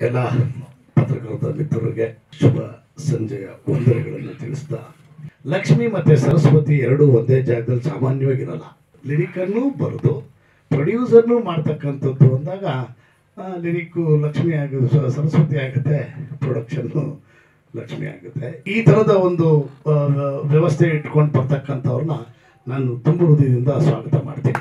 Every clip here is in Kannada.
ಎಲ್ಲ ಪತ್ರಕರ್ತ ಮಿತ್ರರಿಗೆ ಶುಭ ಸಂಜೆಯ ವಂದನೆಗಳನ್ನು ತಿಳಿಸ್ತಾ ಲಕ್ಷ್ಮಿ ಮತ್ತೆ ಸರಸ್ವತಿ ಎರಡೂ ಒಂದೇ ಜಾಗದಲ್ಲಿ ಸಾಮಾನ್ಯವಾಗಿರಲ್ಲ ಲಿರಿಕನ್ನು ಬರೆದು ಪ್ರೊಡ್ಯೂಸರ್ನು ಮಾಡ್ತಕ್ಕಂಥದ್ದು ಅಂದಾಗ ಲಿರಿಕ್ಕು ಲಕ್ಷ್ಮಿ ಆಗೋದು ಸ- ಸರಸ್ವತಿ ಆಗುತ್ತೆ ಪ್ರೊಡಕ್ಷನ್ನು ಲಕ್ಷ್ಮಿ ಆಗುತ್ತೆ ಈ ಥರದ ಒಂದು ಆ, ವ್ಯವಸ್ಥೆ ಇಟ್ಕೊಂಡು ಬರ್ತಕ್ಕಂಥವ್ರನ್ನ ನಾನು ತುಂಬ ಹೃದಯದಿಂದ ಸ್ವಾಗತ ಮಾಡ್ತೀನಿ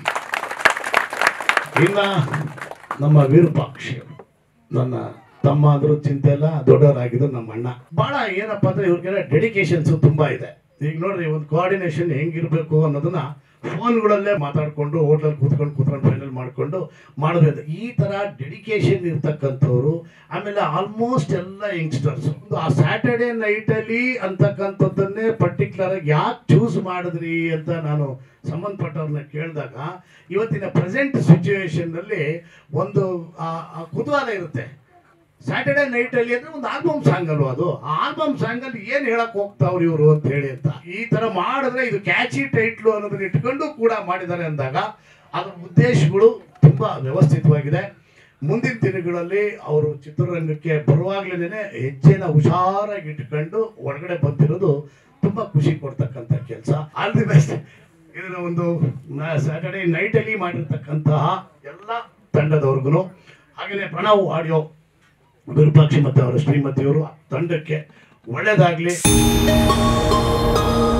ಇನ್ನ ನಮ್ಮ ವಿರೂಪಾಕ್ಷಿ ಅವರು ನನ್ನ ತಮ್ಮ ಅಂದ್ರೂ ಚಿಂತೆ ಇಲ್ಲ ದೊಡ್ಡವರಾಗಿದ್ದು ನಮ್ಮ ಅಣ್ಣ ಬಹಳ ಏನಪ್ಪ ಅಂದ್ರೆ ಇವ್ರಿಗೆಲ್ಲ ಡೆಡಿಕೇಶನ್ಸ್ ತುಂಬಾ ಇದೆ ಈಗ ನೋಡ್ರಿ ಒಂದು ಕೋಆರ್ಡಿನೇಷನ್ ಹೆಂಗಿರ್ಬೇಕು ಅನ್ನೋದನ್ನ ಫೋನ್ಗಳಲ್ಲೇ ಮಾತಾಡ್ಕೊಂಡು ಹೋಟ್ಲಲ್ಲಿ ಕೂತ್ಕೊಂಡು ಕೂತ್ಕೊಂಡು ಫೈನಲ್ ಮಾಡ್ಕೊಂಡು ಮಾಡೋದ್ರಿಂದ ಈ ತರ ಡೆಡಿಕೇಶನ್ ಇರ್ತಕ್ಕಂಥವ್ರು ಆಮೇಲೆ ಆಲ್ಮೋಸ್ಟ್ ಎಲ್ಲ ಯಂಗ್ಸ್ಟರ್ಸ್ ಆ ಸ್ಯಾಟರ್ಡೆ ನೈಟಲ್ಲಿ ಅಂತಕ್ಕಂಥದ್ದನ್ನೇ ಪರ್ಟಿಕ್ಯುಲರ್ ಆಗಿ ಯಾಕೆ ಚೂಸ್ ಮಾಡಿದ್ರಿ ಅಂತ ನಾನು ಸಂಬಂಧಪಟ್ಟವ್ರನ್ನ ಕೇಳಿದಾಗ ಇವತ್ತಿನ ಪ್ರೆಸೆಂಟ್ ಸಿಚುವೇಶನ್ನಲ್ಲಿ ಒಂದು ಆ, ಆ ಕುತೂಹಲ ಇರುತ್ತೆ ಸ್ಯಾಟರ್ಡೆ ನೈಟ್ ಅಲ್ಲಿ ಅಂದ್ರೆ ಒಂದು ಆಲ್ಬಮ್ ಸಾಂಗ್ ಅಲ್ವಾ ಅದು ಆ ಆಲ್ಬಮ್ ಸಾಂಗ್ ಅಲ್ಲಿ ಏನ್ ಹೇಳಕ್ ಹೋಗ್ತಾವ್ರಿ ಇವರು ಅಂತ ಹೇಳಿ ಅಂತ ಈ ತರ ಮಾಡಿದ್ರೆ ಇದು ಕ್ಯಾಚಿ ಟೈಟ್ಲು ಅನ್ನೋದನ್ನ ಇಟ್ಕೊಂಡು ಕೂಡ ಮಾಡಿದ್ದಾರೆ ಅಂದಾಗ ಅದರ ಉದ್ದೇಶಗಳು ತುಂಬಾ ವ್ಯವಸ್ಥಿತವಾಗಿದೆ ಮುಂದಿನ ದಿನಗಳಲ್ಲಿ ಅವರು ಚಿತ್ರರಂಗಕ್ಕೆ ಬರುವಾಗ್ಲೇನೆ ಹೆಜ್ಜೆನ ಹುಷಾರಾಗಿ ಇಟ್ಕೊಂಡು ಒಳಗಡೆ ಬಂದಿರೋದು ತುಂಬಾ ಖುಷಿ ಕೊಡ್ತಕ್ಕಂಥ ಕೆಲಸ ಆಲ್ ದಿ ಬೆಸ್ಟ್ ಇದನ್ನ ಒಂದು ಸ್ಯಾಟರ್ಡೆ ನೈಟ್ ಅಲ್ಲಿ ಮಾಡಿರ್ತಕ್ಕಂತಹ ಎಲ್ಲ ತಂಡದವ್ರಿಗೂ ಹಾಗೆಯೇ ಪ್ರಣವ್ ಆಡಿಯೋ ವಿರೂಪಾಕ್ಷಿ ಮತ್ತು ಅವರ ಶ್ರೀಮತಿಯವರು ತಂಡಕ್ಕೆ ಒಳ್ಳೇದಾಗ್ಲಿ